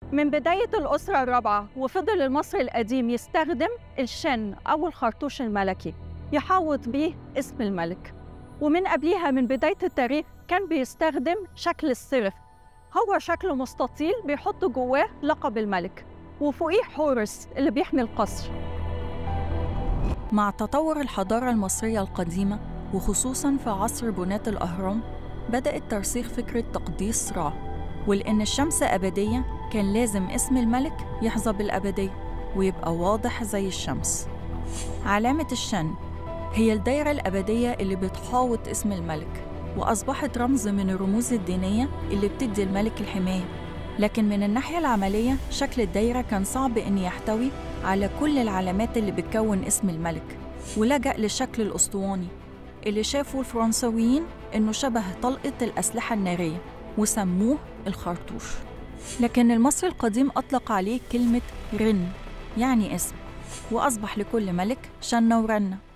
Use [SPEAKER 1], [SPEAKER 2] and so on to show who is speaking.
[SPEAKER 1] من بداية الأسرة الرابعة وفضل المصري القديم يستخدم الشن أو الخرطوش الملكي يحوط به اسم الملك ومن قبلها من بداية التاريخ كان بيستخدم شكل السرف هو شكله مستطيل بيحط جواه لقب الملك وفوقيه حورس اللي بيحمي القصر
[SPEAKER 2] مع تطور الحضارة المصرية القديمة وخصوصاً في عصر بناة الأهرام بدأت ترسيخ فكرة تقديس را ولأن الشمس أبدية كان لازم اسم الملك يحظى بالأبدية ويبقى واضح زي الشمس علامة الشن هي الدايرة الأبدية اللي بتحاوط اسم الملك وأصبحت رمز من الرموز الدينية اللي بتدي الملك الحماية لكن من الناحية العملية شكل الدايرة كان صعب إن يحتوي على كل العلامات اللي بتكون اسم الملك ولجأ للشكل الأسطواني اللي شافوا الفرنساويين إنه شبه طلقة الأسلحة النارية وسموه الخرطوش لكن المصري القديم أطلق عليه كلمة رن يعني اسم وأصبح لكل ملك شنة ورنة